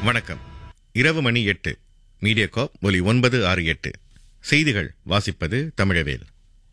வணக்கம் இரவு மணி எட்டு மீடியாகாப் ஒலி ஒன்பது ஆறு எட்டு செய்திகள் வாசிப்பது தமிழவேல்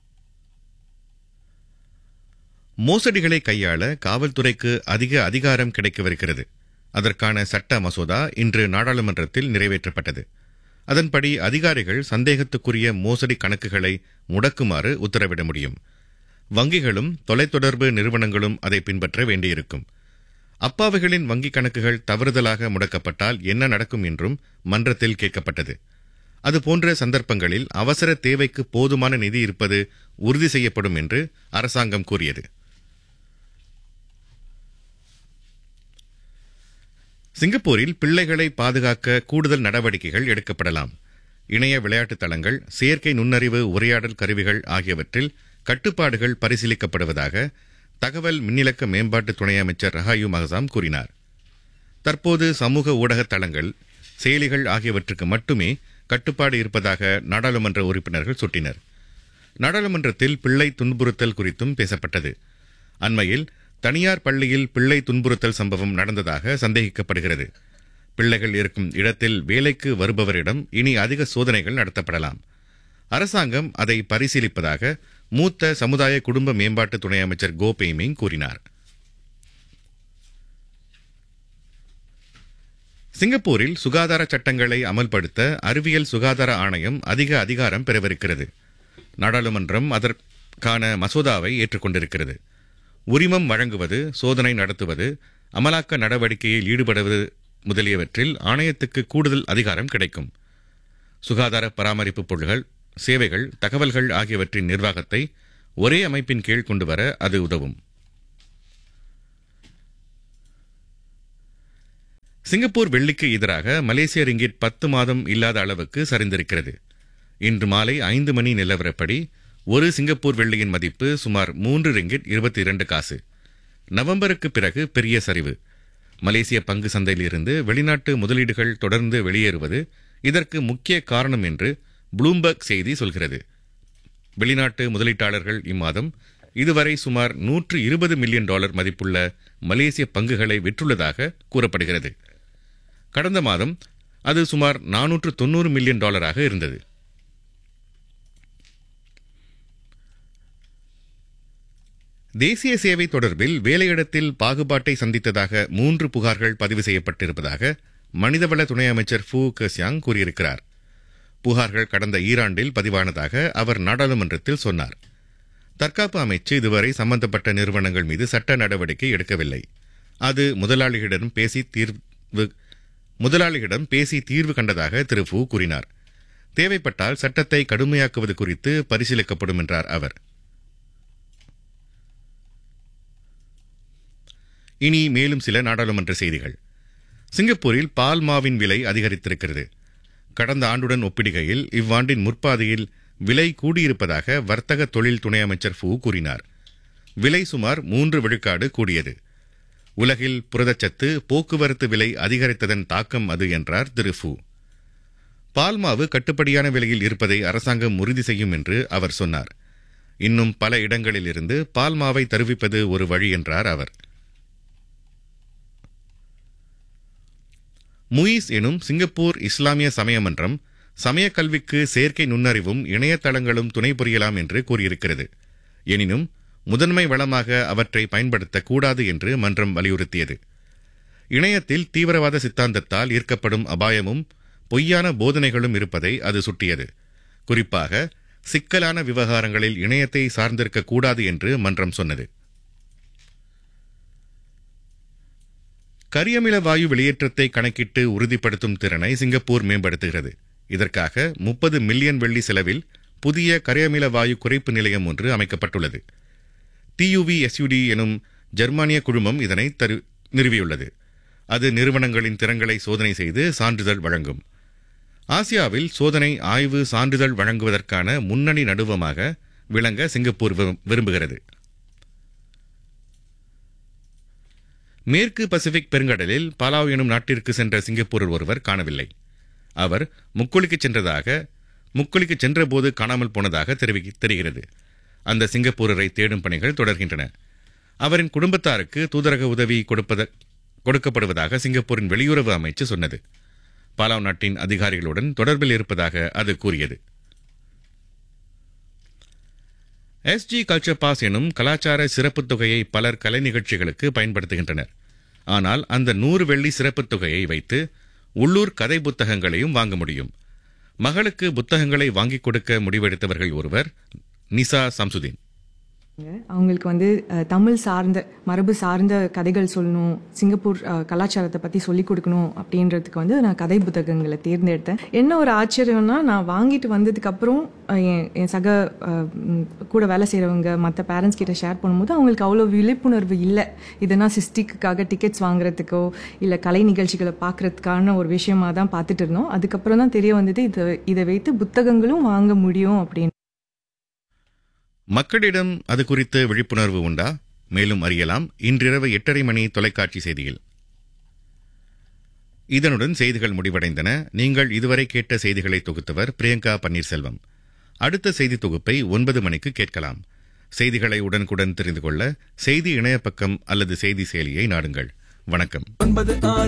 மோசடிகளை கையாள காவல்துறைக்கு அதிக அதிகாரம் கிடைக்கவிருக்கிறது அதற்கான சட்ட மசோதா இன்று நாடாளுமன்றத்தில் நிறைவேற்றப்பட்டது அதன்படி அதிகாரிகள் சந்தேகத்துக்குரிய மோசடி கணக்குகளை முடக்குமாறு உத்தரவிட முடியும் வங்கிகளும் தொலைத்தொடர்பு நிறுவனங்களும் அதை பின்பற்ற வேண்டியிருக்கும் அப்பாவிகளின் வங்கிக் கணக்குகள் தவறுதலாக முடக்கப்பட்டால் என்ன நடக்கும் என்றும் மன்றத்தில் கேட்கப்பட்டது அதுபோன்ற சந்தர்ப்பங்களில் அவசர தேவைக்கு போதுமான நிதி இருப்பது உறுதி செய்யப்படும் என்று அரசாங்கம் கூறியது சிங்கப்பூரில் பிள்ளைகளை பாதுகாக்க கூடுதல் நடவடிக்கைகள் எடுக்கப்படலாம் இணைய விளையாட்டுத் தளங்கள் செயற்கை நுண்ணறிவு உரையாடல் கருவிகள் ஆகியவற்றில் கட்டுப்பாடுகள் பரிசீலிக்கப்படுவதாக தகவல் மின்னிலக்க மேம்பாட்டு துணை அமைச்சர் ரஹாயு மகசாம் கூறினார் தற்போது சமூக ஊடக தளங்கள் செயலிகள் ஆகியவற்றுக்கு மட்டுமே கட்டுப்பாடு இருப்பதாக நாடாளுமன்ற உறுப்பினர்கள் சுட்டினர் நாடாளுமன்றத்தில் பிள்ளை துன்புறுத்தல் குறித்தும் பேசப்பட்டது அண்மையில் தனியார் பள்ளியில் பிள்ளை துன்புறுத்தல் சம்பவம் நடந்ததாக சந்தேகிக்கப்படுகிறது பிள்ளைகள் இருக்கும் இடத்தில் வேலைக்கு வருபவரிடம் இனி அதிக சோதனைகள் நடத்தப்படலாம் அரசாங்கம் அதை பரிசீலிப்பதாக மூத்த சமுதாய குடும்ப மேம்பாட்டு துணை அமைச்சர் கோ பெய்மிங் கூறினார் சிங்கப்பூரில் சுகாதார சட்டங்களை அமல்படுத்த அறிவியல் சுகாதார ஆணையம் அதிக அதிகாரம் பெறவிருக்கிறது நாடாளுமன்றம் அதற்கான மசோதாவை ஏற்றுக்கொண்டிருக்கிறது உரிமம் வழங்குவது சோதனை நடத்துவது அமலாக்க நடவடிக்கையில் ஈடுபடுவது முதலியவற்றில் ஆணையத்துக்கு கூடுதல் அதிகாரம் கிடைக்கும் சுகாதார பராமரிப்பு பொருள்கள் சேவைகள் தகவல்கள் ஆகியவற்றின் நிர்வாகத்தை ஒரே அமைப்பின் கீழ் கொண்டுவர அது உதவும் சிங்கப்பூர் வெள்ளிக்கு எதிராக மலேசிய ரிங்கிட் பத்து மாதம் இல்லாத அளவுக்கு சரிந்திருக்கிறது இன்று மாலை ஐந்து மணி நிலவரப்படி ஒரு சிங்கப்பூர் வெள்ளியின் மதிப்பு சுமார் மூன்று ரிங்கிட் இருபத்தி இரண்டு காசு நவம்பருக்கு பிறகு பெரிய சரிவு மலேசிய பங்கு சந்தையிலிருந்து வெளிநாட்டு முதலீடுகள் தொடர்ந்து வெளியேறுவது இதற்கு முக்கிய காரணம் என்று ப்ளூம்பர்க் செய்தி சொல்கிறது வெளிநாட்டு முதலீட்டாளர்கள் இம்மாதம் இதுவரை சுமார் நூற்று இருபது மில்லியன் டாலர் மதிப்புள்ள மலேசிய பங்குகளை விற்றுள்ளதாக கூறப்படுகிறது கடந்த மாதம் அது சுமார் நானூற்று தொன்னூறு மில்லியன் டாலராக இருந்தது தேசிய சேவை தொடர்பில் வேலையிடத்தில் பாகுபாட்டை சந்தித்ததாக மூன்று புகார்கள் பதிவு செய்யப்பட்டிருப்பதாக மனிதவள துணை அமைச்சர் ஃபூ கசியாங் கூறியிருக்கிறார் புகார்கள் கடந்த ஈராண்டில் பதிவானதாக அவர் நாடாளுமன்றத்தில் சொன்னார் தற்காப்பு அமைச்சு இதுவரை சம்பந்தப்பட்ட நிறுவனங்கள் மீது சட்ட நடவடிக்கை எடுக்கவில்லை அது முதலாளிகளிடம் பேசி தீர்வு முதலாளிகளிடம் பேசி தீர்வு கண்டதாக திரு ஃபூ கூறினார் தேவைப்பட்டால் சட்டத்தை கடுமையாக்குவது குறித்து பரிசீலிக்கப்படும் என்றார் அவர் இனி மேலும் சில நாடாளுமன்ற செய்திகள் சிங்கப்பூரில் பால் மாவின் விலை அதிகரித்திருக்கிறது கடந்த ஆண்டுடன் ஒப்பிடுகையில் இவ்வாண்டின் முற்பாதையில் விலை கூடியிருப்பதாக வர்த்தக தொழில் துணை அமைச்சர் ஃபூ கூறினார் விலை சுமார் மூன்று விழுக்காடு கூடியது உலகில் புரதச்சத்து போக்குவரத்து விலை அதிகரித்ததன் தாக்கம் அது என்றார் திரு ஃபூ பால்மாவு கட்டுப்படியான விலையில் இருப்பதை அரசாங்கம் உறுதி செய்யும் என்று அவர் சொன்னார் இன்னும் பல இடங்களிலிருந்து பால்மாவை தருவிப்பது ஒரு வழி என்றார் அவர் முயிஸ் எனும் சிங்கப்பூர் இஸ்லாமிய சமய மன்றம் சமய கல்விக்கு செயற்கை நுண்ணறிவும் இணையதளங்களும் துணை புரியலாம் என்று கூறியிருக்கிறது எனினும் முதன்மை வளமாக அவற்றை பயன்படுத்தக்கூடாது என்று மன்றம் வலியுறுத்தியது இணையத்தில் தீவிரவாத சித்தாந்தத்தால் ஈர்க்கப்படும் அபாயமும் பொய்யான போதனைகளும் இருப்பதை அது சுட்டியது குறிப்பாக சிக்கலான விவகாரங்களில் இணையத்தை சார்ந்திருக்கக்கூடாது என்று மன்றம் சொன்னது கரியமில வாயு வெளியேற்றத்தை கணக்கிட்டு உறுதிப்படுத்தும் திறனை சிங்கப்பூர் மேம்படுத்துகிறது இதற்காக முப்பது மில்லியன் வெள்ளி செலவில் புதிய கரியமில வாயு குறைப்பு நிலையம் ஒன்று அமைக்கப்பட்டுள்ளது டியூவி எஸ்யூடி எனும் ஜெர்மானிய குழுமம் இதனை தரு நிறுவியுள்ளது அது நிறுவனங்களின் திறன்களை சோதனை செய்து சான்றிதழ் வழங்கும் ஆசியாவில் சோதனை ஆய்வு சான்றிதழ் வழங்குவதற்கான முன்னணி நடுவமாக விளங்க சிங்கப்பூர் விரும்புகிறது மேற்கு பசிபிக் பெருங்கடலில் பலாவ் எனும் நாட்டிற்கு சென்ற சிங்கப்பூரர் ஒருவர் காணவில்லை அவர் முக்குளிக்கு சென்றதாக முக்குளிக்கு சென்றபோது காணாமல் போனதாக தெரிவி தெரிகிறது அந்த சிங்கப்பூரரை தேடும் பணிகள் தொடர்கின்றன அவரின் குடும்பத்தாருக்கு தூதரக உதவி கொடுப்பத கொடுக்கப்படுவதாக சிங்கப்பூரின் வெளியுறவு அமைச்சு சொன்னது பாலாவ் நாட்டின் அதிகாரிகளுடன் தொடர்பில் இருப்பதாக அது கூறியது எஸ்ஜி கல்ச்சர் பாஸ் எனும் கலாச்சார சிறப்புத் தொகையை பலர் கலை நிகழ்ச்சிகளுக்கு பயன்படுத்துகின்றனர் ஆனால் அந்த நூறு வெள்ளி சிறப்புத் தொகையை வைத்து உள்ளூர் கதை புத்தகங்களையும் வாங்க முடியும் மகளுக்கு புத்தகங்களை வாங்கிக் கொடுக்க முடிவெடுத்தவர்கள் ஒருவர் நிசா சம்சுதீன் அவங்களுக்கு வந்து அஹ், தமிழ் சார்ந்த மரபு சார்ந்த கதைகள் சொல்லணும் சிங்கப்பூர் அஹ், கலாச்சாரத்தை பற்றி சொல்லிக் கொடுக்கணும் அப்படின்றதுக்கு வந்து நான் கதை புத்தகங்களை தேர்ந்தெடுத்தேன் என்ன ஒரு ஆச்சரியம்னா நான் வாங்கிட்டு வந்ததுக்கப்புறம் என் என் சக அஹ், ம், கூட வேலை செய்கிறவங்க மற்ற பேரண்ட்ஸ் கிட்ட ஷேர் பண்ணும்போது அவங்களுக்கு அவ்வளோ விழிப்புணர்வு இல்லை இதனா சிஸ்டிக்காக டிக்கெட்ஸ் வாங்குறதுக்கோ இல்லை கலை நிகழ்ச்சிகளை பார்க்கறதுக்கான ஒரு விஷயமா தான் பார்த்துட்டு இருந்தோம் அதுக்கப்புறம் தான் தெரிய வந்தது இதை இதை வைத்து புத்தகங்களும் வாங்க முடியும் அப்படின்னு மக்களிடம் அது குறித்து விழிப்புணர்வு உண்டா மேலும் அறியலாம் இன்றிரவு எட்டரை மணி தொலைக்காட்சி செய்தியில் இதனுடன் செய்திகள் முடிவடைந்தன நீங்கள் இதுவரை கேட்ட செய்திகளை தொகுத்தவர் பிரியங்கா பன்னீர்செல்வம் அடுத்த செய்தி தொகுப்பை ஒன்பது மணிக்கு கேட்கலாம் செய்திகளை உடனுக்குடன் தெரிந்து கொள்ள செய்தி இணைய பக்கம் அல்லது செய்தி செயலியை நாடுங்கள் வணக்கம் ஒன்பது ஆறு